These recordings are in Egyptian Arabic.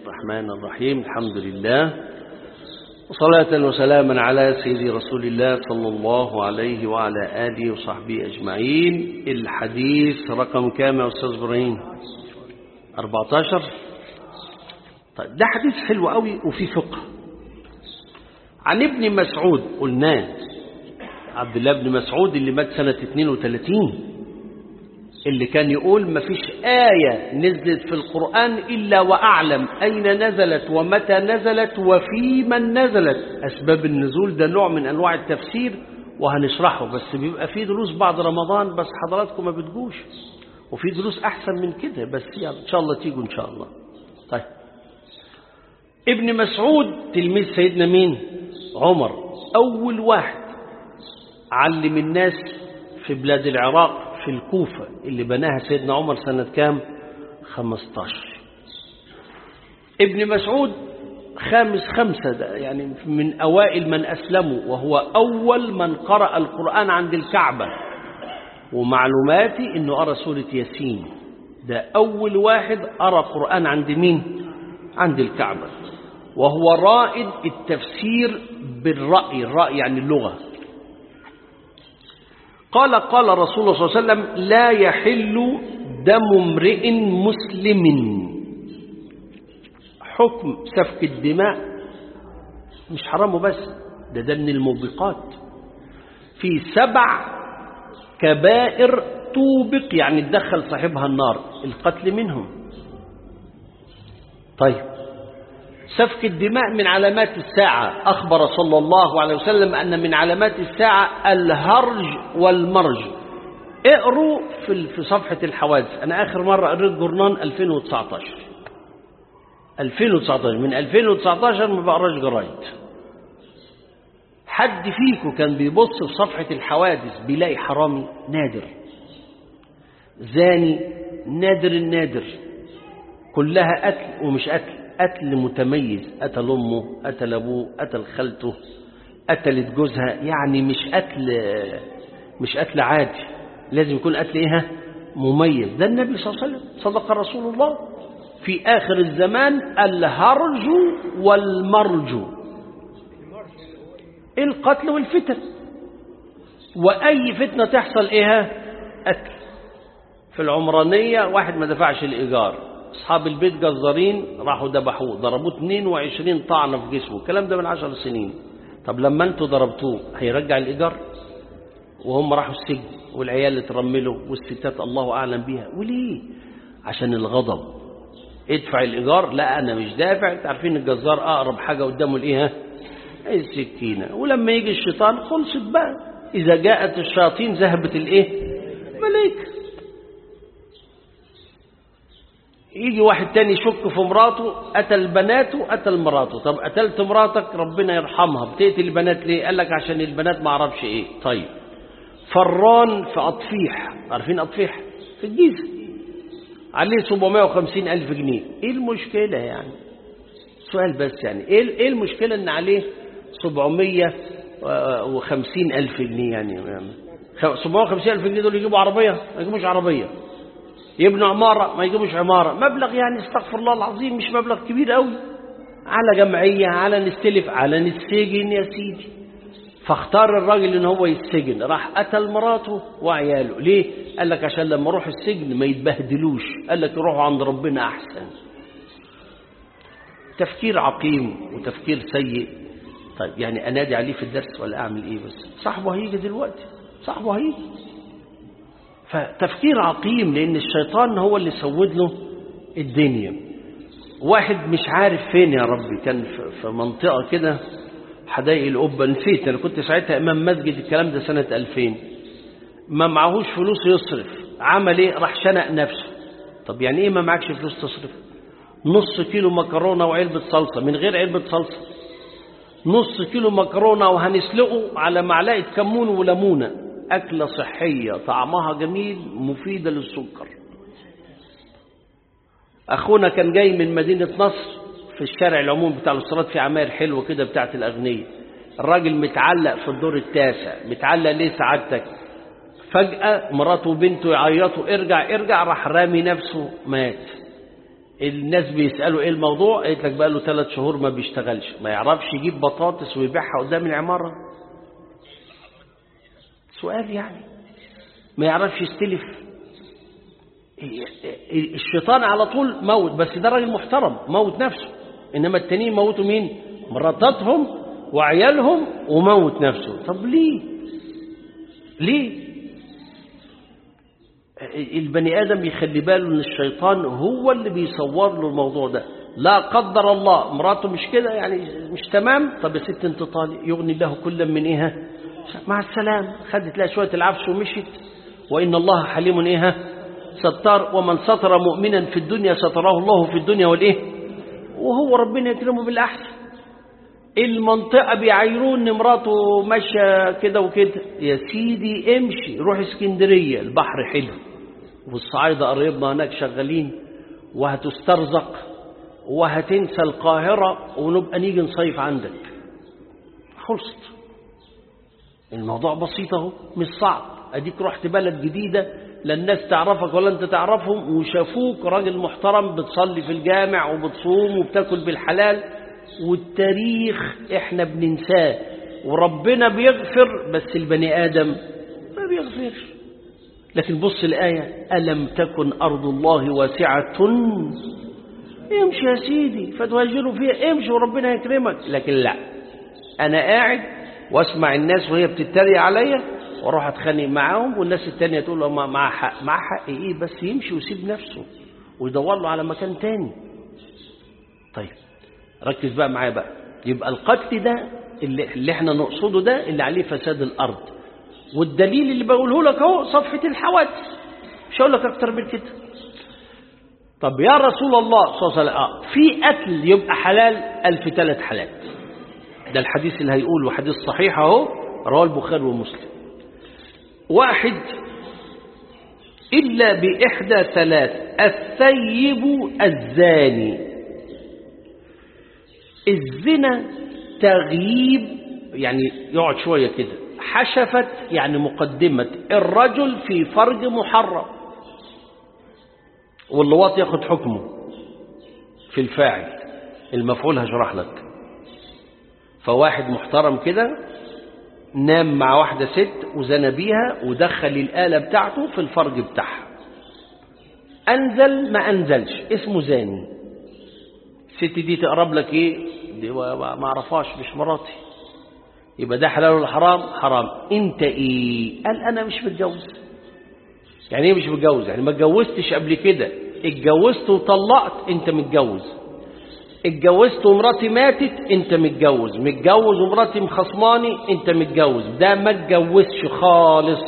الرحمن الرحيم الحمد لله وصلاة وسلاما على سيد رسول الله صلى الله عليه وعلى آله وصحبه أجمعين الحديث رقم كام يا أستاذ إبراهيم 14 طيب ده حديث حلو قوي وفي فقه عن ابن مسعود قلناه عبد الله بن مسعود اللي مات سنة 32 اللي كان يقول ما فيش آية نزلت في القرآن إلا وأعلم أين نزلت ومتى نزلت وفي من نزلت أسباب النزول ده نوع من أنواع التفسير وهنشرحه بس بيبقى فيه دروس بعد رمضان بس حضراتكم ما بتجوش وفي دروس أحسن من كده بس يعني إن شاء الله تيجوا إن شاء الله طيب ابن مسعود تلميذ سيدنا مين عمر أول واحد علم الناس في بلاد العراق في الكوفة اللي بناها سيدنا عمر سنة كام 15 ابن مسعود خامس خمسة ده يعني من أوائل من أسلموا وهو أول من قرأ القرآن عند الكعبة ومعلوماتي أنه قرأ سورة ياسين ده أول واحد قرأ قرآن عند مين عند الكعبة وهو رائد التفسير بالرأي الرأي يعني اللغة قال قال رسول الله صلى الله عليه وسلم لا يحل دم امرئ مسلم حكم سفك الدماء مش حرامه بس ده ده من الموبقات في سبع كبائر توبق يعني تدخل صاحبها النار القتل منهم طيب سفك الدماء من علامات الساعة أخبر صلى الله عليه وسلم أن من علامات الساعة الهرج والمرج اقروا في في صفحة الحوادث أنا آخر مرة قريت جورنان 2019 2019 من 2019 ما بقراش جرايد حد فيكم كان بيبص في صفحة الحوادث بيلاقي حرامي نادر زاني نادر النادر كلها قتل ومش قتل قتل متميز قتل أمه قتل أبوه قتل خالته قتلت جوزها يعني مش قتل مش قتل عادي لازم يكون قتل إيه مميز ده النبي صلى الله عليه وسلم صدق رسول الله في آخر الزمان الهرج والمرج القتل والفتن وأي فتنة تحصل إيه قتل في العمرانية واحد ما دفعش الإيجار أصحاب البيت جزارين راحوا ذبحوه ضربوه 22 طعنة في جسمه الكلام ده من 10 سنين طب لما انتوا ضربتوه هيرجع الإيجار وهم راحوا السجن والعيال اترملوا والستات الله أعلم بيها وليه عشان الغضب ادفع الإيجار لا أنا مش دافع عارفين الجزار أقرب حاجة قدامه الإيه السكينة ولما يجي الشيطان خلصت بقى إذا جاءت الشياطين ذهبت الإيه ملائكة يجي واحد تاني يشك في مراته قتل بناته قتل مراته طب قتلت مراتك ربنا يرحمها بتقتل البنات ليه قال لك عشان البنات ما اعرفش ايه طيب فران في أطفيح عارفين أطفيح في الجيزة عليه 750 ألف جنيه ايه المشكلة يعني سؤال بس يعني ايه ايه المشكلة ان عليه 750 ألف جنيه يعني 750 ألف جنيه دول يجيبوا عربية ما يجيبوش عربية يبنوا عمارة ما يجيبوش عمارة مبلغ يعني استغفر الله العظيم مش مبلغ كبير قوي على جمعية على نستلف على نسجن يا سيدي فاختار الراجل ان هو يتسجن راح قتل مراته وعياله ليه قال لك عشان لما اروح السجن ما يتبهدلوش قال لك يروحوا عند ربنا احسن تفكير عقيم وتفكير سيء طيب يعني انادي عليه في الدرس ولا اعمل ايه بس صاحبه هيجي دلوقتي صاحبه هيجي فتفكير عقيم لأن الشيطان هو اللي سود له الدنيا واحد مش عارف فين يا ربي كان في منطقة كده حدائق القبة نسيت أنا كنت ساعتها إمام مسجد الكلام ده سنة 2000 ما معهوش فلوس يصرف عمل إيه راح شنق نفسه طب يعني إيه ما معكش فلوس تصرف نص كيلو مكرونة وعلبة صلصة من غير علبة صلصة نص كيلو مكرونة وهنسلقه على معلقة كمون وليمونة أكلة صحية طعمها جميل مفيدة للسكر أخونا كان جاي من مدينة نصر في الشارع العموم بتاع الأسرات في عماير حلوة كده بتاعت الأغنية الراجل متعلق في الدور التاسع متعلق ليه سعادتك فجأة مراته وبنته يعيطوا ارجع ارجع راح رامي نفسه مات الناس بيسألوا ايه الموضوع قلت لك بقى له ثلاث شهور ما بيشتغلش ما يعرفش يجيب بطاطس ويبيعها قدام العمارة سؤال يعني ما يعرفش يستلف الشيطان على طول موت بس ده راجل محترم موت نفسه إنما التانيين موتوا مين مراتاتهم وعيالهم وموت نفسه طب ليه ليه البني آدم يخلي باله ان الشيطان هو اللي بيصور له الموضوع ده لا قدر الله مراته مش كده يعني مش تمام طب يا ست انت طالق يغني الله كلا من ايه مع السلام خدت لها شويه العفش ومشيت وان الله حليم ايه ستار ومن ستر مؤمنا في الدنيا ستراه الله في الدنيا والايه وهو ربنا يكرمه بالاحسن المنطقه بيعايرون ان مراته ماشيه كده وكده يا سيدي امشي روح اسكندريه البحر حلو والصعايده قريبنا هناك شغالين وهتسترزق وهتنسى القاهره ونبقى نيجي نصيف عندك خلصت الموضوع بسيط اهو مش صعب اديك رحت بلد جديده لا الناس تعرفك ولا انت تعرفهم وشافوك راجل محترم بتصلي في الجامع وبتصوم وبتاكل بالحلال والتاريخ احنا بننساه وربنا بيغفر بس البني ادم ما بيغفرش لكن بص الآية ألم تكن أرض الله واسعة امشي يا سيدي فتهاجروا فيها امشي وربنا يكرمك لكن لا أنا قاعد واسمع الناس وهي بتتريق عليا واروح اتخانق معاهم والناس التانية تقول له مع حق مع حق ايه بس يمشي ويسيب نفسه ويدور له على مكان تاني طيب ركز بقى معايا بقى يبقى القتل ده اللي, اللي احنا نقصده ده اللي عليه فساد الارض والدليل اللي بقوله لك اهو صفحة الحوادث مش هقول لك اكتر من كده طب يا رسول الله صلى الله عليه وسلم آه في قتل يبقى حلال ألف ثلاث حالات ده الحديث اللي هيقوله حديث صحيح اهو رواه البخاري ومسلم واحد إلا بإحدى ثلاث الثيب الزاني الزنا تغييب يعني يقعد شوية كده حشفت يعني مقدمة الرجل في فرج محرم واللواط ياخد حكمه في الفاعل المفعول هشرح لك فواحد محترم كده نام مع واحدة ست وزنى بيها ودخل الآلة بتاعته في الفرج بتاعها أنزل ما أنزلش اسمه زاني الست دي تقرب لك ايه دي ما اعرفهاش مش مراتي يبقى ده حلال ولا حرام حرام انت ايه قال انا مش متجوز يعني ايه مش متجوز يعني ما اتجوزتش قبل كده اتجوزت وطلقت انت متجوز اتجوزت ومراتي ماتت انت متجوز متجوز ومراتي مخصماني انت متجوز ده ما اتجوزش خالص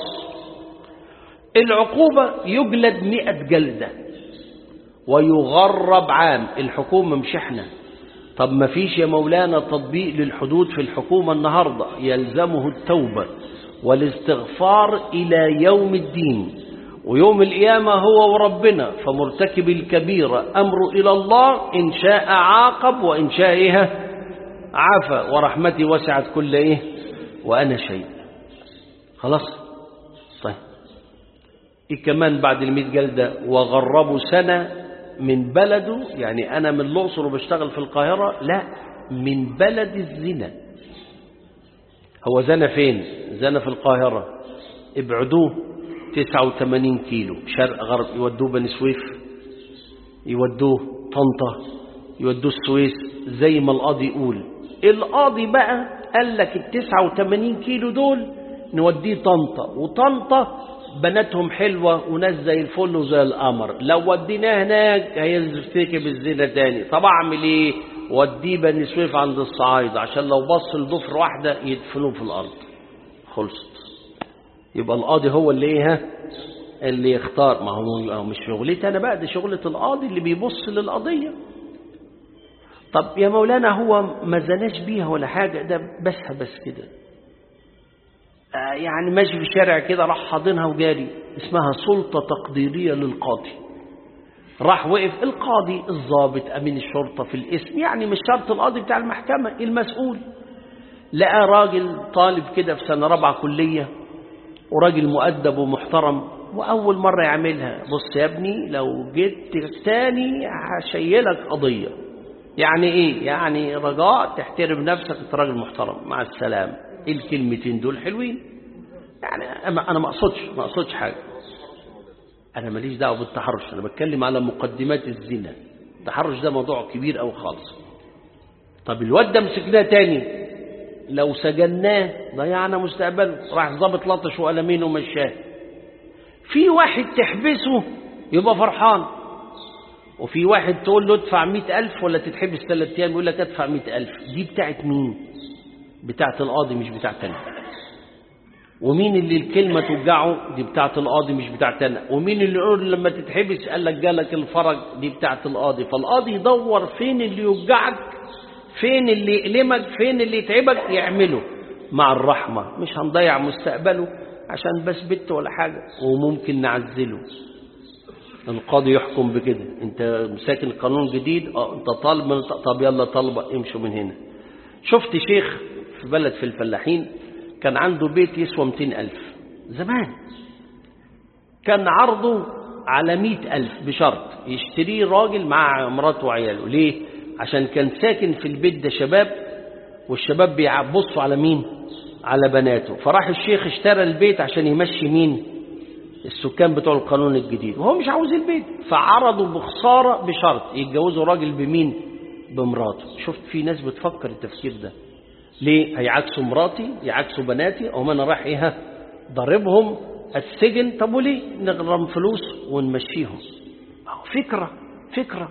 العقوبة يجلد مئة جلدة ويغرب عام الحكومة مش احنا طب ما فيش يا مولانا تطبيق للحدود في الحكومة النهاردة يلزمه التوبة والاستغفار إلى يوم الدين ويوم القيامة هو وربنا فمرتكب الكبيرة أمر إلى الله إن شاء عاقب وإن شاء إيه عفا ورحمتي وسعت كل إيه وأنا شيء خلاص طيب إيه كمان بعد المئة جلدة وغربوا سنة من بلده يعني أنا من الأقصر وبشتغل في القاهرة لا من بلد الزنا هو زنا فين زنا في القاهرة ابعدوه 89 كيلو شرق غرب يودوه بني سويف يودوه طنطا يودوه السويس زي ما القاضي يقول القاضي بقى قال لك ال 89 كيلو دول نوديه طنطا وطنطا بناتهم حلوة وناس زي الفل وزي القمر لو وديناه هناك هيرتكب الزنا تاني طب اعمل ايه وديه بني سويف عند الصعايدة عشان لو بص لضفر واحدة يدفنوه في الارض خلصت يبقى القاضي هو اللي ايه اللي يختار ما هو مش شغلتي انا بقى دي شغلة القاضي اللي بيبص للقضية طب يا مولانا هو ما زناش بيها ولا حاجة ده بسها بس كده آه يعني ماشي في الشارع كده راح حاضنها وجاري اسمها سلطة تقديرية للقاضي راح وقف القاضي الضابط أمين الشرطة في الاسم يعني مش شرط القاضي بتاع المحكمة المسؤول لقى راجل طالب كده في سنة رابعة كلية وراجل مؤدب ومحترم وأول مرة يعملها بص يا ابني لو جيت تاني هشيلك قضية يعني ايه يعني رجاء تحترم نفسك انت راجل محترم مع السلامة ايه الكلمتين دول حلوين يعني انا ما اقصدش ما اقصدش حاجة انا ماليش دعوه بالتحرش انا بتكلم على مقدمات الزنا التحرش ده موضوع كبير قوي خالص طب الواد ده مسكناه تاني لو سجناه ضيعنا مستقبله راح ظابط لطش وقلمين ومشاه في واحد تحبسه يبقى فرحان وفي واحد تقول له ادفع مئة ألف ولا تتحبس ثلاث أيام يقول لك ادفع مئة ألف دي بتاعت مين بتاعت القاضي مش بتاعت أنا ومين اللي الكلمة توجعه دي بتاعت القاضي مش بتاعت أنا ومين اللي يقول لما تتحبس قال لك جالك الفرج دي بتاعت القاضي فالقاضي يدور فين اللي يوجعك فين اللي يألمك فين اللي يتعبك يعمله مع الرحمة مش هنضيع مستقبله عشان بس بت ولا حاجة وممكن نعزله القاضي يحكم بكده انت ساكن قانون جديد اه انت طالب من طب يلا طلبة امشوا من هنا شفت شيخ في بلد في الفلاحين كان عنده بيت يسوى 200 ألف زمان كان عرضه على 100 ألف بشرط يشتريه راجل مع مراته وعياله ليه عشان كان ساكن في البيت ده شباب والشباب بيبصوا على مين على بناته فراح الشيخ اشترى البيت عشان يمشي مين السكان بتوع القانون الجديد وهو مش عاوز البيت فعرضوا بخسارة بشرط يتجوزوا راجل بمين بمراته شفت في ناس بتفكر التفكير ده ليه هيعكسوا مراتي يعكسوا بناتي او ما انا رايح ايه ضاربهم السجن طب وليه نغرم فلوس ونمشيهم فكرة فكرة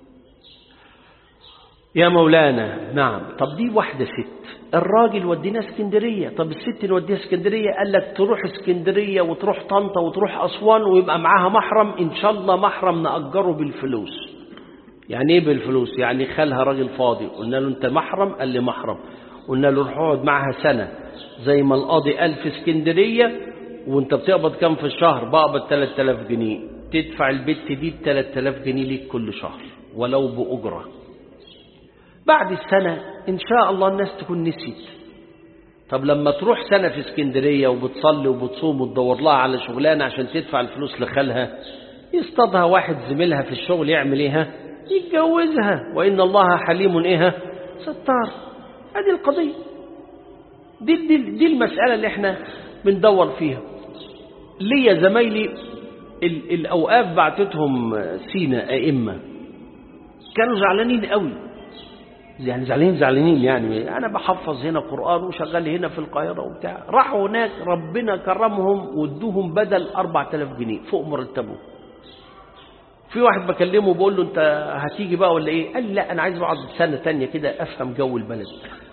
يا مولانا نعم طب دي واحدة ست الراجل ودينا اسكندرية طب الست نوديها اسكندرية قال لك تروح اسكندرية وتروح طنطا وتروح أسوان ويبقى معاها محرم إن شاء الله محرم نأجره بالفلوس يعني ايه بالفلوس يعني خالها راجل فاضي قلنا له انت محرم قال لي محرم قلنا له روح اقعد معاها سنة زي ما القاضي قال في اسكندرية وانت بتقبض كام في الشهر بقبض 3000 جنيه تدفع البت دي ب 3000 جنيه ليك كل شهر ولو بأجرة بعد السنة إن شاء الله الناس تكون نسيت طب لما تروح سنة في اسكندرية وبتصلي وبتصوم وتدور لها على شغلانة عشان تدفع الفلوس لخالها يصطادها واحد زميلها في الشغل يعمل ايه يتجوزها وإن الله حليم ايه ستار هذه القضية دي, دي, دي المسألة اللي احنا بندور فيها ليا زمايلي ال الأوقاف بعتتهم سينا أئمة كانوا زعلانين قوي يعني زعلانين زعلانين يعني أنا بحفظ هنا قرآن وشغال هنا في القاهرة وبتاع راحوا هناك ربنا كرمهم وادوهم بدل 4000 جنيه فوق مرتبه في واحد بكلمه بقول له انت هتيجي بقى ولا ايه قال لي لا انا عايز اقعد سنه تانية كده افهم جو البلد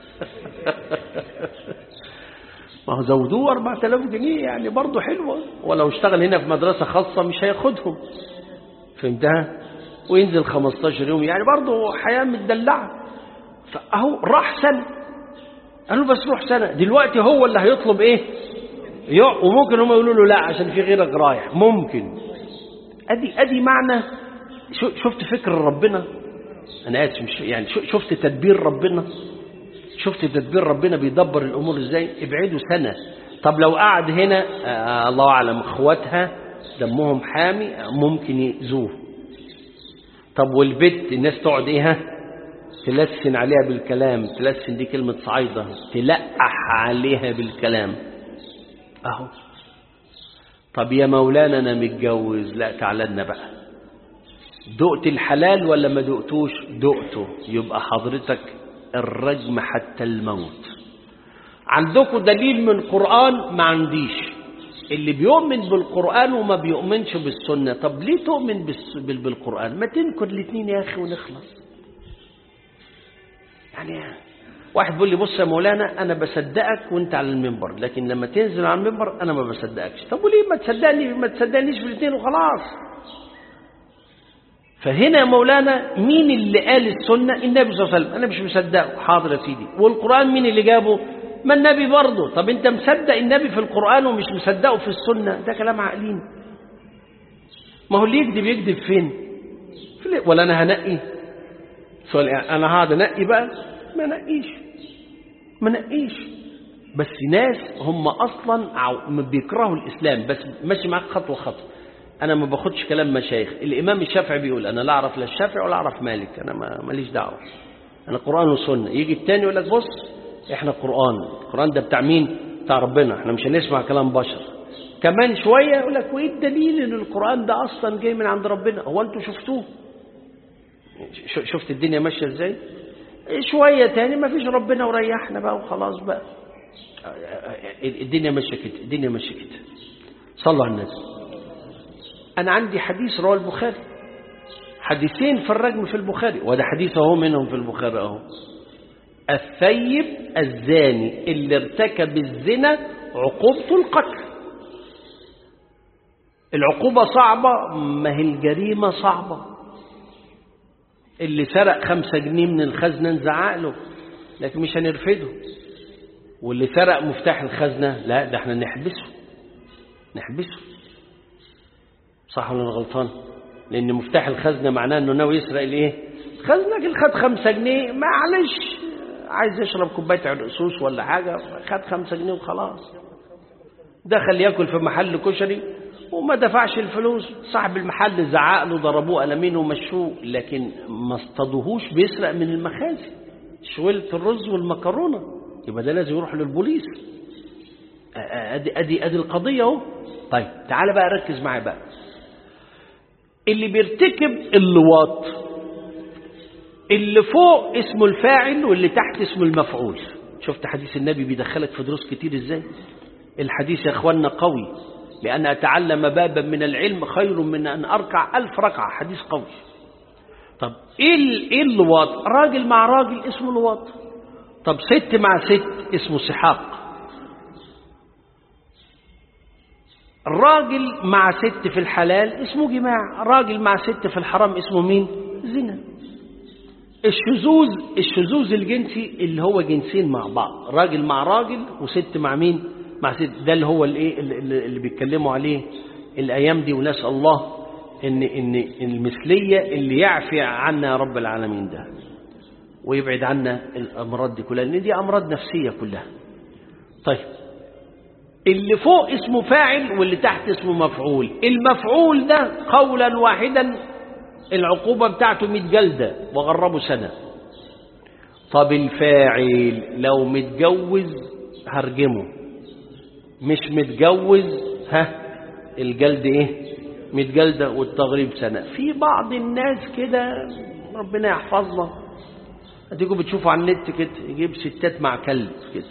ما هو زودوه 4000 جنيه يعني برضه حلوه ولو اشتغل هنا في مدرسه خاصه مش هياخدهم فهمتها وينزل 15 يوم يعني برضه حياه متدلعه فاهو راح سنه قالوا بس روح سنه دلوقتي هو اللي هيطلب ايه وممكن هم يقولوا له لا عشان في غيرك رايح ممكن ادي ادي معنى شفت فكر ربنا انا اسف مش يعني شفت تدبير ربنا شفت تدبير ربنا بيدبر الامور ازاي ابعدوا سنه طب لو قعد هنا آه الله اعلم اخواتها دمهم حامي ممكن يأذوه طب والبت الناس تقعد ايه تلسن عليها بالكلام تلسن دي كلمة صعيدة تلقح عليها بالكلام اهو طب يا مولانا انا متجوز لا تعالى لنا بقى دقت الحلال ولا ما دقتوش دقته يبقى حضرتك الرجم حتى الموت عندكم دليل من القرآن ما عنديش اللي بيؤمن بالقرآن وما بيؤمنش بالسنة طب ليه تؤمن بالقرآن ما تنكر الاثنين يا أخي ونخلص يعني واحد بيقول لي بص يا مولانا انا بصدقك وانت على المنبر لكن لما تنزل على المنبر انا ما بصدقكش طب وليه ما تصدقني ما تصدقنيش في الاثنين وخلاص فهنا يا مولانا مين اللي قال السنة النبي صلى الله عليه وسلم انا مش مصدقه حاضر يا سيدي والقرآن مين اللي جابه ما النبي برضه طب انت مصدق النبي في القرآن ومش مصدقه في السنة ده كلام عقلين ما هو اللي يكذب يكذب فين ولا انا هنقي سؤال انا هقعد انقي بقى ما نقيش ما نقيش بس ناس هم اصلا عو- بيكرهوا الاسلام بس ماشي معاك خطوه خطوه انا ما باخدش كلام مشايخ الامام الشافعي بيقول انا لا اعرف لا الشافعي ولا اعرف مالك انا ما ماليش دعوه انا قران وسنه يجي التاني يقول لك بص احنا قران القران ده بتاع مين بتاع ربنا احنا مش هنسمع كلام بشر كمان شويه يقول لك وايه الدليل ان القران ده اصلا جاي من عند ربنا هو انتوا شفتوه ش- شفت الدنيا ماشيه ازاي شويه تاني ما فيش ربنا وريحنا بقى وخلاص بقى الدنيا ماشيه كده الدنيا ماشيه كده صلوا على الناس انا عندي حديث رواه البخاري حديثين في الرجم في البخاري وده حديث اهو منهم في البخاري اهو الثيب الزاني اللي ارتكب الزنا عقوبته القتل العقوبة صعبة ما هي الجريمة صعبة اللي سرق خمسة جنيه من الخزنة نزعق له لكن مش هنرفده واللي سرق مفتاح الخزنة لا ده احنا نحبسه نحبسه صح ولا انا غلطان لان مفتاح الخزنة معناه انه ناوي يسرق الايه خزنة اللي خد خمسة جنيه معلش عايز يشرب كوباية عرقسوس ولا حاجة خد خمسة جنيه وخلاص دخل ياكل في محل كشري وما دفعش الفلوس صاحب المحل زعق له ضربوه قلمين ومشوه لكن ما اصطادوهوش بيسرق من المخازن شويلة الرز والمكرونة يبقى ده لازم يروح للبوليس ادي ادي ادي القضية اهو طيب تعالى بقى ركز معايا بقى اللي بيرتكب اللواط اللي فوق اسمه الفاعل واللي تحت اسمه المفعول شفت حديث النبي بيدخلك في دروس كتير ازاي الحديث يا اخوانا قوي لأن أتعلم بابا من العلم خير من أن أركع ألف ركعة حديث قوي طب إيه ال- إيه اللواط راجل مع راجل اسمه لواط طب ست مع ست اسمه سحاق الراجل مع ست في الحلال اسمه جماع راجل مع ست في الحرام اسمه مين زنا الشذوذ الشذوذ الجنسي اللي هو جنسين مع بعض راجل مع راجل وست مع مين مع ست ده اللي هو الايه اللي, اللي بيتكلموا عليه الايام دي ونسال الله ان ان المثليه اللي يعفي عنا يا رب العالمين ده ويبعد عنا الامراض دي كلها لان دي امراض نفسيه كلها طيب اللي فوق اسمه فاعل واللي تحت اسمه مفعول المفعول ده قولا واحدا العقوبة بتاعته 100 جلدة وغربه سنة طب الفاعل لو متجوز هرجمه مش متجوز ها الجلد ايه 100 جلدة والتغريب سنة في بعض الناس كده ربنا يحفظنا هتيجوا بتشوفوا على النت كده يجيب ستات مع كلب كده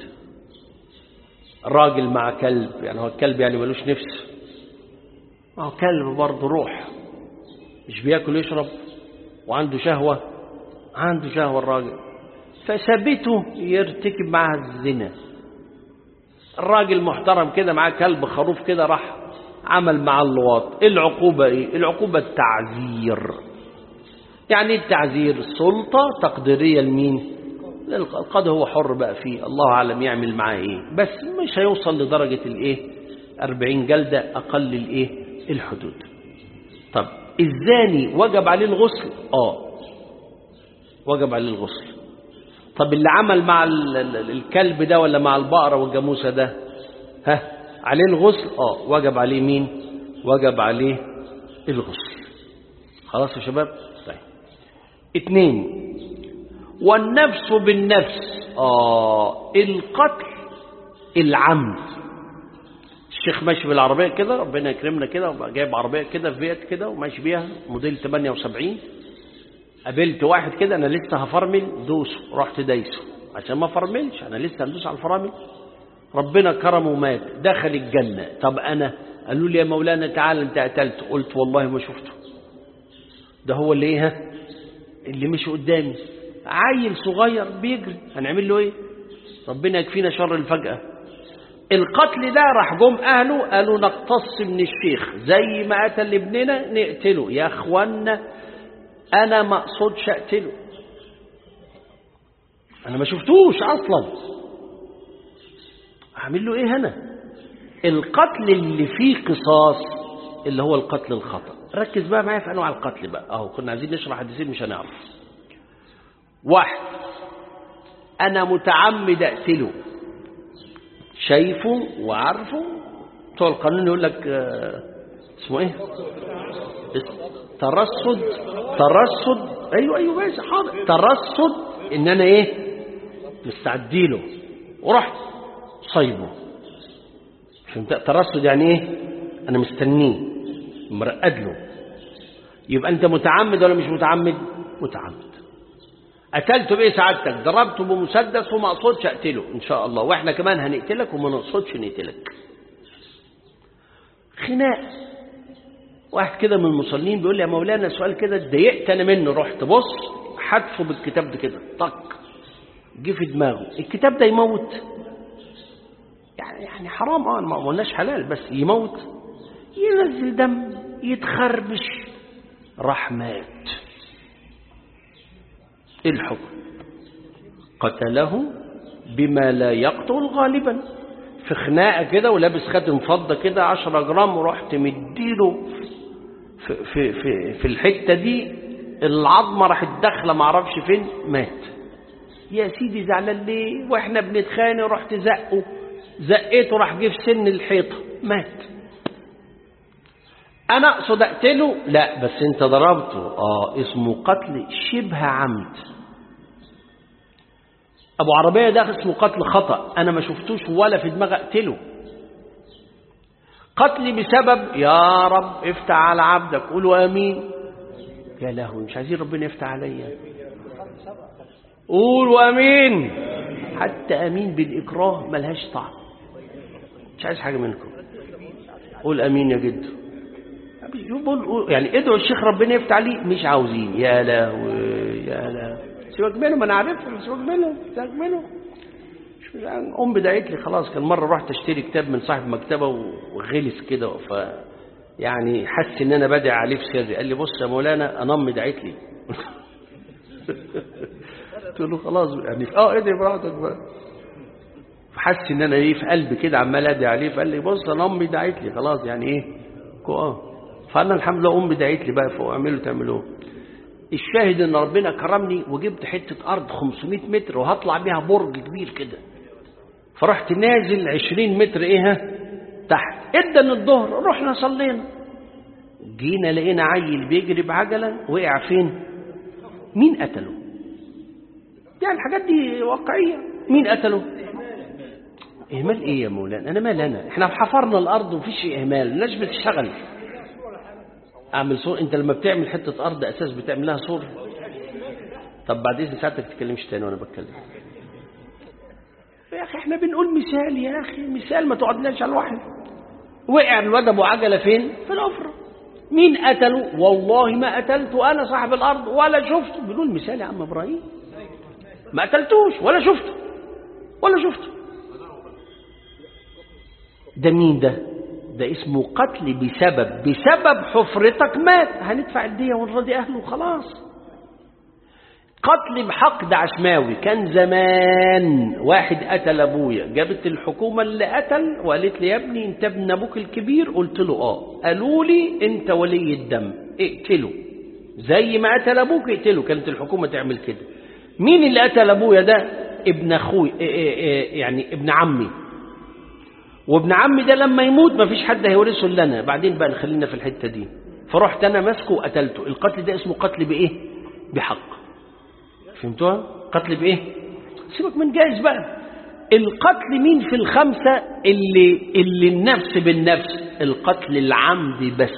راجل مع كلب يعني هو الكلب يعني ملوش نفس ما هو كلب برضه روح مش بياكل يشرب وعنده شهوة عنده شهوة الراجل فثبته يرتكب معها الزنا الراجل محترم كده معاه كلب خروف كده راح عمل مع اللواط العقوبة ايه العقوبة التعذير يعني التعذير سلطة تقديرية لمين القاضي هو حر بقى فيه الله أعلم يعمل معاه ايه بس مش هيوصل لدرجة الايه 40 جلدة أقل الايه الحدود طب الزاني وجب عليه الغسل اه وجب عليه الغسل طب اللي عمل مع ال- ال- الكلب ده ولا مع البقرة والجاموسة ده ها عليه الغسل اه وجب عليه مين وجب عليه الغسل خلاص يا شباب طيب اتنين والنفس بالنفس اه القتل العمد الشيخ ماشي بالعربية كده ربنا يكرمنا كده وبقى جايب عربية كده في بيت كده وماشي بيها موديل 78 قابلت واحد كده انا لسه هفرمل دوسه رحت دايسه عشان ما فرملش انا لسه هندوس على الفرامل ربنا كرمه ومات دخل الجنة طب انا قالوا لي يا مولانا تعال انت قتلت قلت والله ما شفته ده هو اللي ايه ها اللي مشي قدامي عيل صغير بيجري هنعمل له ايه ربنا يكفينا شر الفجأة القتل ده راح جم اهله قالوا نقتص من الشيخ زي ما قتل ابننا نقتله يا اخوانا انا ما اقصدش اقتله انا ما شفتوش اصلا اعمل له ايه هنا القتل اللي فيه قصاص اللي هو القتل الخطأ ركز بقى معايا في انواع القتل بقى اهو كنا عايزين نشرح حديثين مش هنعرف واحد انا متعمد اقتله شايفه وعارفه بتوع القانون يقول لك آه، اسمه ايه ترصد ترصد ايوه ايوه ماشي حاضر ترصد ان انا ايه مستعدي له ورحت صيبه فهمت ترصد يعني ايه انا مستنيه مرقد له يبقى انت متعمد ولا مش متعمد متعمد قتلته بايه سعادتك ضربته بمسدس وما اقصدش اقتله ان شاء الله واحنا كمان هنقتلك وما نقصدش نقتلك خناق واحد كده من المصلين بيقول لي يا مولانا سؤال كده اتضايقت انا منه رحت بص حدفه بالكتاب ده كده طق جه في دماغه الكتاب ده يموت يعني يعني حرام اه ما قلناش حلال بس يموت ينزل دم يتخربش راح مات ايه الحكم قتله بما لا يقتل غالبا في خناقه كده ولابس خاتم فضه كده 10 جرام ورحت مديله في في في, في الحته دي العظمه راحت داخله ما اعرفش فين مات يا سيدي زعلان ليه واحنا بنتخانق رحت زقه زقيته راح جه في سن الحيطه مات انا اقصد اقتله لا بس انت ضربته اه اسمه قتل شبه عمد ابو عربيه ده اسمه قتل خطا انا ما شفتوش ولا في دماغي اقتله قتلي بسبب يا رب افتح على عبدك قولوا امين يا لهوي مش عايزين ربنا يفتح عليا قولوا امين حتى امين بالاكراه ملهاش طعم مش عايز حاجه منكم قول امين يا جد يقول يعني ادعوا الشيخ ربنا يفتح عليه مش عاوزين يا لهوي يا لهوي سيبك منهم انا عارفهم سيبك منهم سيبك منهم مش مش عارف. ام بدعت لي خلاص كان مره رحت اشتري كتاب من صاحب مكتبه وغلس كده ف يعني حس ان انا بدعي عليه في سري قال لي بص يا مولانا انا امي دعت لي قلت له خلاص يعني اه ادعي براحتك بقى فحس ان انا ايه في قلبي كده عمال ادعي عليه فقال لي بص انا امي دعت لي خلاص يعني ايه كو اه فانا الحمد لله امي دعت لي بقى فوق اعملوا تعملوه الشاهد ان ربنا كرمني وجبت حته ارض 500 متر وهطلع بيها برج كبير كده فرحت نازل 20 متر ايه ها تحت ادن الظهر رحنا صلينا جينا لقينا عيل بيجري بعجله وقع فين مين قتله يعني الحاجات دي واقعيه مين قتله اهمال ايه يا مولانا انا مال انا احنا حفرنا الارض ومفيش اهمال الناس بتشتغل اعمل صور انت لما بتعمل حته ارض اساس بتعمل لها صور طب بعد اذن ساعتك تتكلمش تاني وانا بتكلم يا اخي احنا بنقول مثال يا اخي مثال ما تقعدناش على الواحد وقع الواد ابو عجله فين في الافره مين قتله والله ما قتلته انا صاحب الارض ولا شفته بنقول مثال يا عم ابراهيم ما قتلتوش ولا شفته ولا شفته ده مين ده ده اسمه قتل بسبب بسبب حفرتك مات هندفع الدية ونرضي أهله وخلاص قتل بحقد عشماوي كان زمان واحد قتل أبويا جابت الحكومة اللي قتل وقالت لي يا ابني أنت ابن أبوك الكبير قلت له آه قالوا لي أنت ولي الدم اقتله زي ما قتل أبوك اقتله كانت الحكومة تعمل كده مين اللي قتل أبويا ده ابن أخوي يعني ابن عمي وابن عمي ده لما يموت ما فيش حد هيورثه الا انا بعدين بقى نخلينا في الحته دي فرحت انا ماسكه وقتلته القتل ده اسمه قتل بايه بحق فهمتوها قتل بايه سيبك من جائز بقى القتل مين في الخمسه اللي اللي النفس بالنفس القتل العمد بس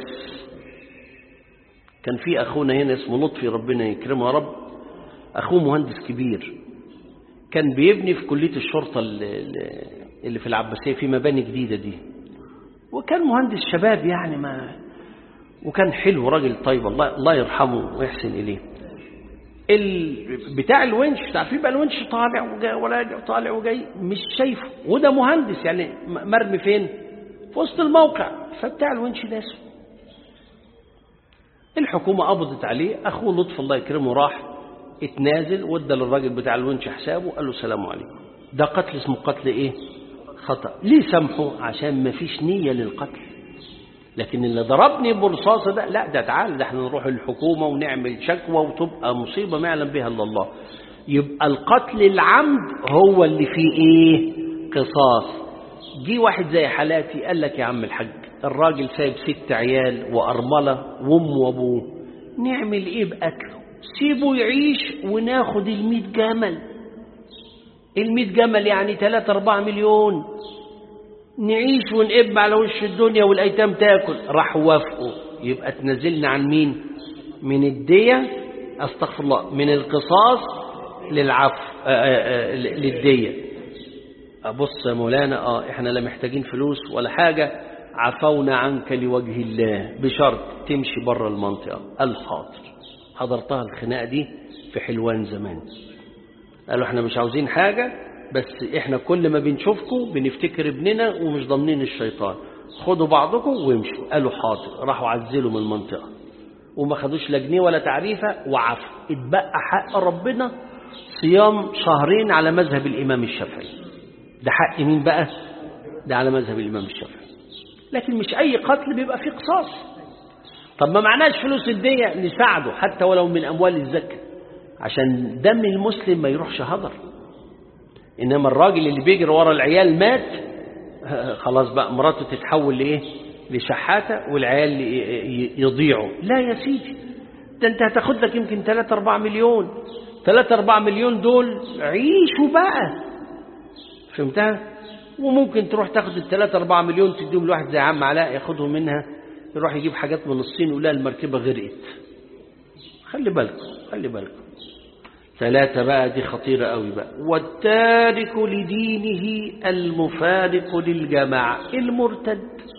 كان في اخونا هنا اسمه لطفي ربنا يكرمه يا رب اخوه مهندس كبير كان بيبني في كليه الشرطه اللي اللي في العباسية في مباني جديدة دي وكان مهندس شباب يعني ما وكان حلو راجل طيب الله الله يرحمه ويحسن إليه ال... بتاع الونش تعرفين بقى الونش طالع وجاي وراجع طالع وجاي مش شايفه وده مهندس يعني مرمي فين في وسط الموقع فبتاع الونش ده اسمه الحكومة قبضت عليه أخوه لطف الله يكرمه راح اتنازل وادى للراجل بتاع الونش حسابه قال له السلام عليكم ده قتل اسمه قتل ايه خطأ ليه سامحه عشان ما فيش نية للقتل لكن اللي ضربني برصاصة ده لا ده تعال ده احنا نروح الحكومة ونعمل شكوى وتبقى مصيبة ما يعلم بها الا الله يبقى القتل العمد هو اللي فيه ايه قصاص جي واحد زي حالاتي قال لك يا عم الحاج الراجل سايب ست عيال وأرملة وأم وأبوه نعمل إيه بأكله سيبه يعيش وناخد الميت جمل الميت جمل يعني 3 4 مليون نعيش ونقب على وش الدنيا والأيتام تاكل راح وافقوا يبقى تنزلنا عن مين من الدية استغفر الله من القصاص للعفو آآ آآ للدية أبص يا مولانا آه إحنا لا محتاجين فلوس ولا حاجة عفونا عنك لوجه الله بشرط تمشي بره المنطقة الحاضر حضرتها الخناقة دي في حلوان زمان قالوا احنا مش عاوزين حاجة بس احنا كل ما بنشوفكم بنفتكر ابننا ومش ضامنين الشيطان خدوا بعضكم وامشوا قالوا حاضر راحوا عزلوا من المنطقة وما خدوش لا جنيه ولا تعريفة وعفوا اتبقى حق ربنا صيام شهرين على مذهب الإمام الشافعي ده حق مين بقى ده على مذهب الإمام الشافعي لكن مش أي قتل بيبقى فيه قصاص طب ما معناش فلوس الدية نساعده حتى ولو من أموال الزكاة عشان دم المسلم ما يروحش هدر إنما الراجل اللي بيجري ورا العيال مات خلاص بقى مراته تتحول لإيه لشحاتة والعيال يضيعوا لا يا سيدي ده انت هتاخد لك يمكن 3 4 مليون 3 4 مليون دول عيشوا بقى فهمتها وممكن تروح تاخد ال 3 4 مليون تديهم لواحد زي عم علاء ياخدهم منها يروح يجيب حاجات من الصين ولا المركبة غرقت خلي بالكم خلي بالكم ثلاثة بقى دي خطيرة قوي بقى والتارك لدينه المفارق للجماعة المرتد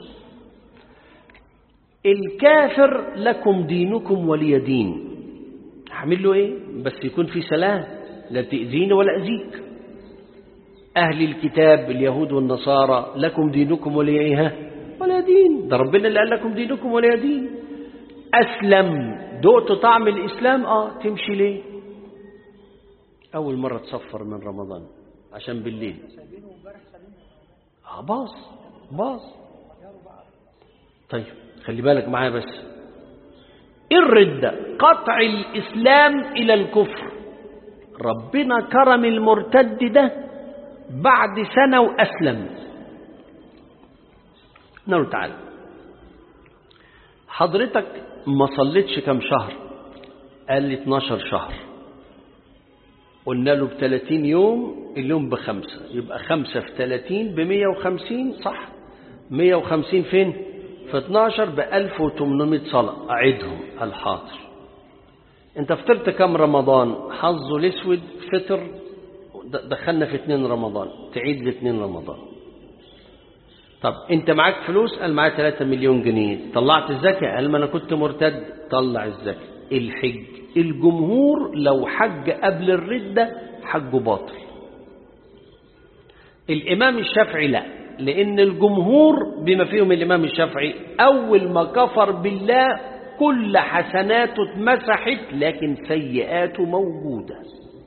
الكافر لكم دينكم ولي دين هعمل له ايه بس يكون في سلام لا تأذيني ولا أذيك أهل الكتاب اليهود والنصارى لكم دينكم ولي ايه ولا دين ده ربنا اللي قال لكم دينكم ولا دين أسلم دقت طعم الإسلام آه تمشي ليه أول مرة تصفر من رمضان عشان بالليل آه باص باص طيب خلي بالك معايا بس الردة قطع الإسلام إلى الكفر ربنا كرم المرتد ده بعد سنة وأسلم نقول تعالى حضرتك ما صليتش كم شهر قال لي 12 شهر قلنا له ب 30 يوم اليوم بخمسة يبقى خمسة في 30 ب 150 صح 150 فين في 12 ب 1800 صلاة أعدهم الحاضر انت فطرت كم رمضان حظه الاسود فطر دخلنا في اتنين رمضان تعيد لاتنين رمضان طب انت معاك فلوس قال معايا 3 مليون جنيه طلعت الزكاة قال ما انا كنت مرتد طلع الزكاة الحج الجمهور لو حج قبل الردة حجه باطل الإمام الشافعي لا لأن الجمهور بما فيهم الإمام الشافعي أول ما كفر بالله كل حسناته اتمسحت لكن سيئاته موجودة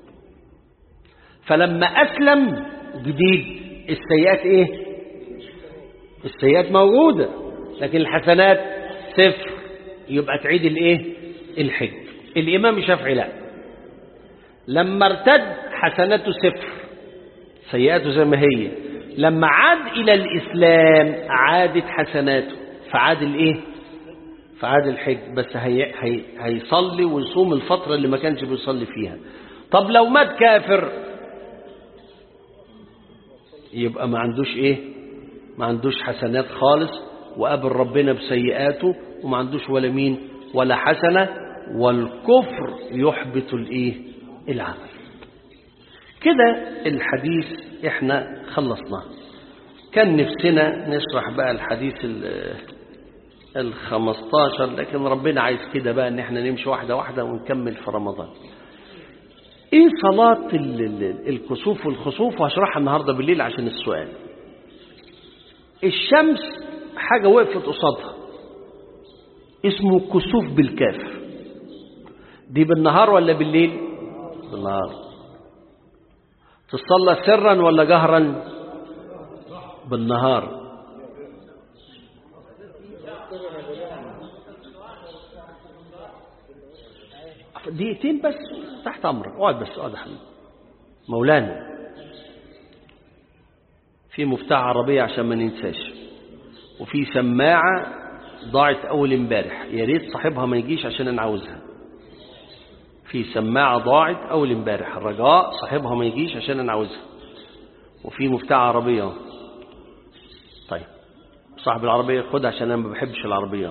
فلما أسلم جديد السيئات إيه السيئات موجودة لكن الحسنات صفر يبقى تعيد الإيه الحج الإمام الشافعي لا لما ارتد حسناته صفر سيئاته زي ما هي لما عاد إلى الإسلام عادت حسناته فعاد الإيه فعاد الحج بس هي هي هيصلي ويصوم الفترة اللي ما كانش بيصلي فيها طب لو مات كافر يبقى ما عندوش إيه ما عندوش حسنات خالص وقابل ربنا بسيئاته وما عندوش ولا مين ولا حسنة والكفر يحبط الايه العمل كده الحديث احنا خلصناه كان نفسنا نشرح بقى الحديث الخمستاشر لكن ربنا عايز كده بقى ان احنا نمشي واحدة واحدة ونكمل في رمضان ايه صلاة الكسوف والخسوف وهشرحها النهاردة بالليل عشان السؤال الشمس حاجة وقفت قصادها اسمه كسوف بالكاف دي بالنهار ولا بالليل بالنهار تصلى سرا ولا جهرا بالنهار دقيقتين بس تحت امرك اقعد بس اقعد يا حبيبي مولانا في مفتاح عربية عشان ما ننساش وفي سماعة ضاعت أول امبارح يا ريت صاحبها ما يجيش عشان أنا عاوزها في سماعة ضاعت أول امبارح الرجاء صاحبها ما يجيش عشان أنا عاوزها وفي مفتاح عربية طيب صاحب العربية خدها عشان أنا ما بحبش العربيات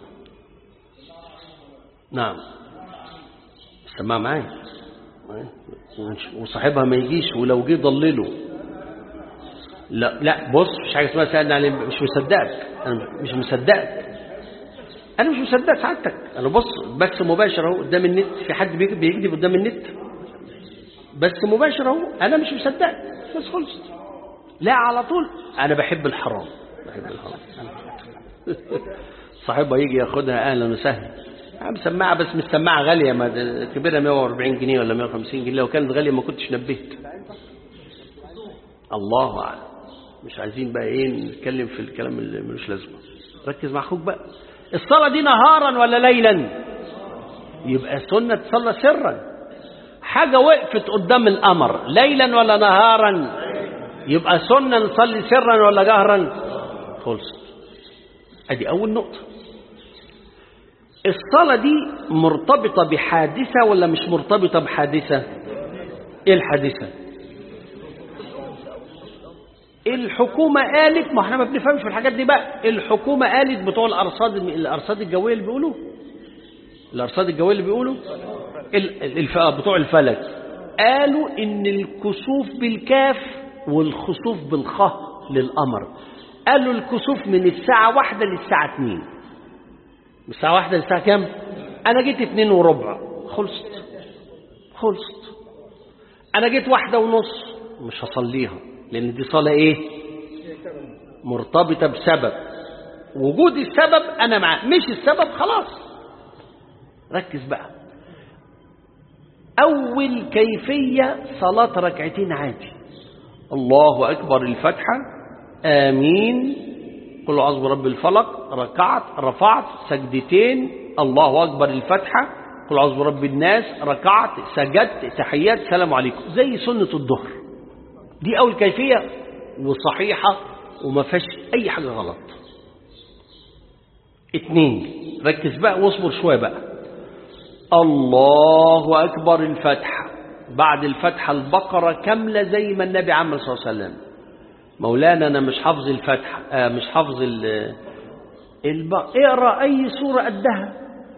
نعم السماعة معايا وصاحبها ما يجيش ولو جه ضلله لا لا بص مش حاجه اسمها سالني عليه مش مصدقك انا مش مصدقك انا مش مصدق سعادتك انا بص بس مباشر اهو قدام النت في حد بيكذب قدام النت بس مباشر اهو انا مش مصدقك بس خلصت لا على طول انا بحب الحرام بحب الحرام صاحبها يجي ياخدها اهلا وسهلا عم سماعه بس مش سماعه غاليه ما كبيره 140 جنيه ولا 150 جنيه لو كانت غاليه ما كنتش نبهت الله اعلم مش عايزين بقى ايه نتكلم في الكلام اللي ملوش لازمه ركز مع اخوك بقى الصلاه دي نهارا ولا ليلا يبقى سنه تصلى سرا حاجه وقفت قدام القمر ليلا ولا نهارا يبقى سنه نصلي سرا ولا جهرا خلص ادي اول نقطه الصلاه دي مرتبطه بحادثه ولا مش مرتبطه بحادثه ايه الحادثه الحكومة قالت ما احنا ما بنفهمش في الحاجات دي بقى الحكومة قالت بتوع الأرصاد الأرصاد الجوية اللي بيقولوا الأرصاد الجوية اللي بيقولوا الف... بتوع الفلك قالوا إن الكسوف بالكاف والخسوف بالخاء للقمر قالوا الكسوف من الساعة واحدة للساعة اتنين من الساعة واحدة للساعة كام أنا جيت اتنين وربع خلصت خلصت أنا جيت واحدة ونص مش هصليها لأن دي صلاة إيه مرتبطة بسبب وجود السبب أنا معاه مش السبب خلاص ركز بقى أول كيفية صلاة ركعتين عادي الله أكبر الفتحة آمين قل أعوذ برب الفلق ركعت رفعت سجدتين الله أكبر الفتحة قل أعوذ برب الناس ركعت سجدت تحيات سلام عليكم زي سنة الظهر دي أول كيفية وصحيحة وما فيهاش أي حاجة غلط اتنين ركز بقى واصبر شوية بقى الله أكبر الفتحة بعد الفتحة البقرة كاملة زي ما النبي عمل صلى الله عليه وسلم مولانا أنا مش حافظ الفتحة آه مش حافظ ال الب... اقرأ أي سورة قدها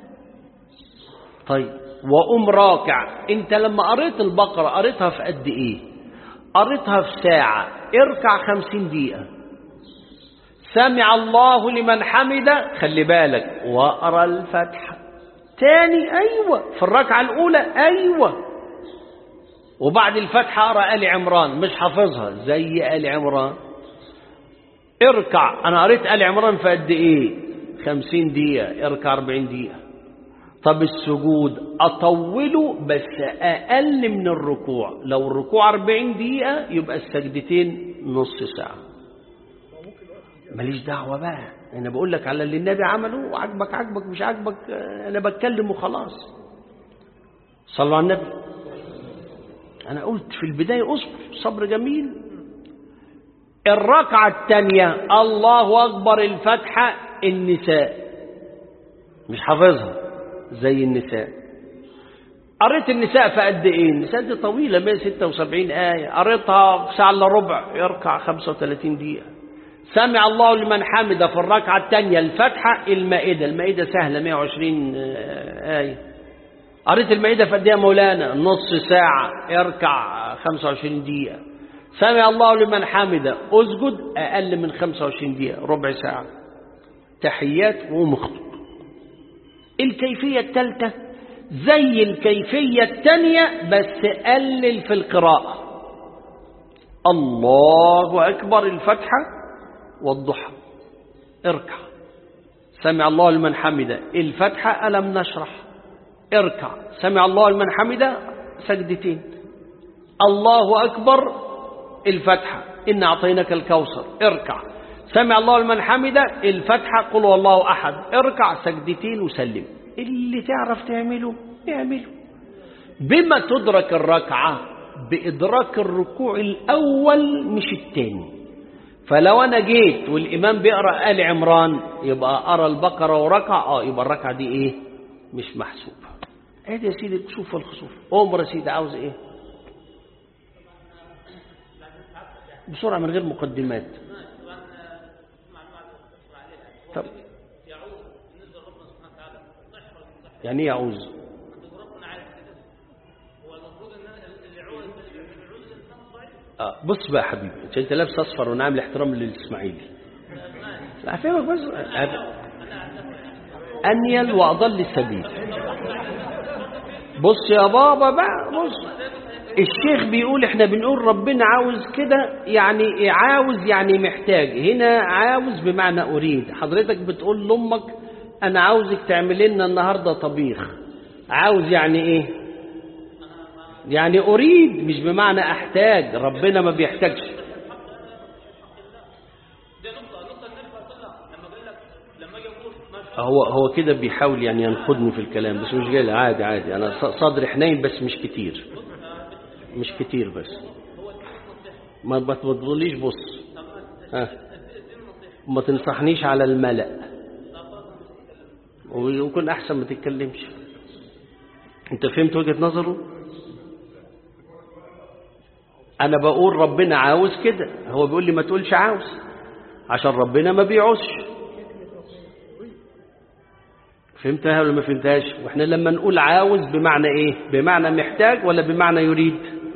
طيب وقوم راكع انت لما قريت البقرة قريتها في قد ايه قريتها في ساعة اركع خمسين دقيقة سمع الله لمن حمده خلي بالك واقرا الفتحة تاني أيوة في الركعة الأولى أيوة وبعد الفتحة أقرأ آل عمران مش حافظها زي آل عمران اركع أنا قريت آل عمران في قد إيه خمسين دقيقة اركع أربعين دقيقة طب السجود أطوله بس أقل من الركوع لو الركوع أربعين دقيقة يبقى السجدتين نص ساعة ماليش دعوة بقى أنا بقول لك على اللي النبي عمله وعجبك عجبك مش عجبك أنا بتكلم وخلاص صلوا على النبي أنا قلت في البداية أصبر صبر جميل الركعة الثانية الله أكبر الفتحة النساء مش حافظها زي النساء قريت النساء في قد ايه النساء دي طويلة 176 آية قريتها في ساعة الا ربع يركع 35 دقيقة سمع الله لمن حمده في الركعة الثانية الفتحة المائدة المائدة سهلة 120 آية قريت المائدة في قد ايه يا مولانا نص ساعة يركع 25 دقيقة سمع الله لمن حمده اسجد أقل من 25 دقيقة ربع ساعة تحيات ومخطوط الكيفية الثالثة زي الكيفية الثانية بس قلل في القراءة الله أكبر الفتحة والضحى اركع سمع الله لمن حمده الفتحة ألم نشرح اركع سمع الله لمن حمده سجدتين الله أكبر الفتحة إن أعطيناك الكوثر اركع سمع الله لمن حمده الفتحة قل والله أحد اركع سجدتين وسلم اللي تعرف تعمله اعمله بما تدرك الركعة بإدراك الركوع الأول مش الثاني فلو أنا جيت والإمام بيقرأ آل عمران يبقى أرى البقرة وركع آه يبقى الركعة دي إيه مش محسوبة ادي يا سيدي الكسوف والخسوف أمر يا سيدي عاوز إيه بسرعة من غير مقدمات طب يعني ايه يعوز آه بص بقى يا حبيبي عشان انت لابس اصفر وانا عامل احترام للاسماعيلي لا افهمك بس انيل واضل السبيل بص يا بابا بقى بص الشيخ بيقول احنا بنقول ربنا عاوز كده يعني عاوز يعني محتاج هنا عاوز بمعنى اريد حضرتك بتقول لامك انا عاوزك تعمل لنا النهارده طبيخ عاوز يعني ايه يعني اريد مش بمعنى احتاج ربنا ما بيحتاجش هو هو كده بيحاول يعني ينقدني في الكلام بس مش جاي عادي عادي انا صدري حنين بس مش كتير مش كتير بس ما تقوليش بص ها ما تنصحنيش على الملأ ويكون احسن ما تتكلمش انت فهمت وجهة نظره انا بقول ربنا عاوز كده هو بيقول لي ما تقولش عاوز عشان ربنا ما بيعوزش فهمتها ولا ما فهمتهاش واحنا لما نقول عاوز بمعنى ايه بمعنى محتاج ولا بمعنى يريد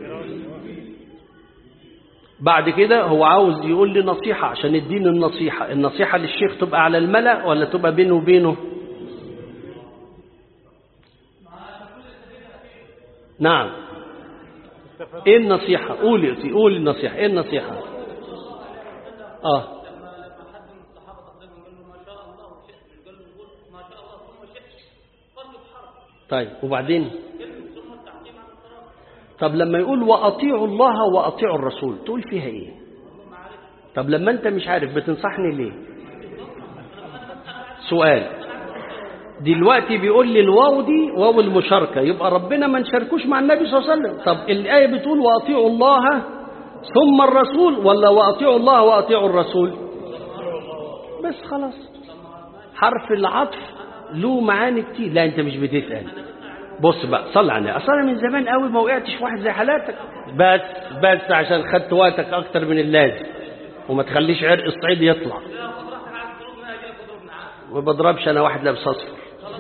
بعد كده هو عاوز يقول لي نصيحة عشان الدين النصيحة النصيحة للشيخ تبقى على الملأ ولا تبقى بينه وبينه نعم ايه النصيحة قولي قولي النصيحة ايه النصيحة اه طيب وبعدين طب لما يقول وأطيعوا الله وأطيعوا الرسول تقول فيها ايه طب لما انت مش عارف بتنصحني ليه سؤال دلوقتي بيقول لي الواو دي واو المشاركة يبقى ربنا ما نشاركوش مع النبي صلى الله عليه وسلم طب الآية بتقول وأطيعوا الله ثم الرسول ولا وأطيعوا الله وأطيعوا الرسول بس خلاص حرف العطف له معاني كتير لا انت مش بتسأل بص بقى صل على النبي اصلا من زمان قوي ما وقعتش في واحد زي حالاتك بس بس عشان خدت وقتك اكتر من اللازم وما تخليش عرق الصعيد يطلع ما بضربش انا واحد لابس اصفر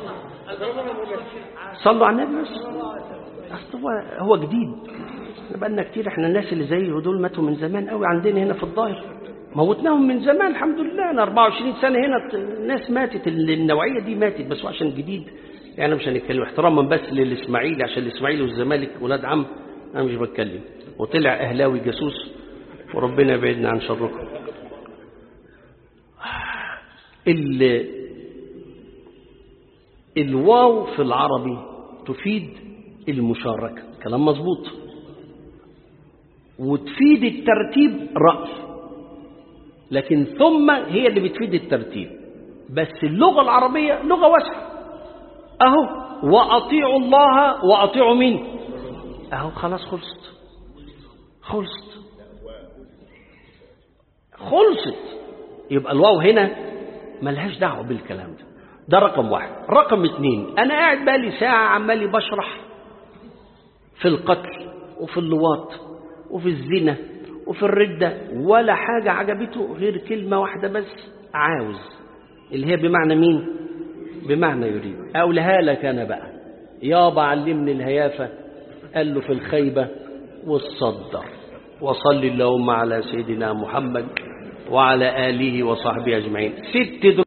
صلوا على النبي بس اصل هو هو جديد بقالنا كتير احنا الناس اللي زيه دول ماتوا من زمان قوي عندنا هنا في الظاهر موتناهم من زمان الحمد لله انا 24 سنه هنا الناس ماتت النوعيه دي ماتت بس عشان جديد يعني مش هنتكلم احتراما بس للاسماعيلي عشان الاسماعيلي والزمالك ولاد عم انا مش بتكلم وطلع اهلاوي جاسوس وربنا يبعدنا عن شركم الواو في العربي تفيد المشاركة كلام مظبوط وتفيد الترتيب رأي لكن ثم هي اللي بتفيد الترتيب بس اللغة العربية لغة واسعة أهو وأطيعوا الله وأطيعوا مين أهو خلاص خلصت خلصت خلصت يبقى الواو هنا ملهاش دعوة بالكلام ده ده رقم واحد رقم اتنين أنا قاعد بالي ساعة عمالي بشرح في القتل وفي اللواط وفي الزنا وفي الردة ولا حاجة عجبته غير كلمة واحدة بس عاوز اللي هي بمعنى مين بمعنى يريد أقولها لك أنا بقى يابا علمني الهيافة قال له في الخيبة والصدر وصل اللهم على سيدنا محمد وعلى آله وصحبه أجمعين ست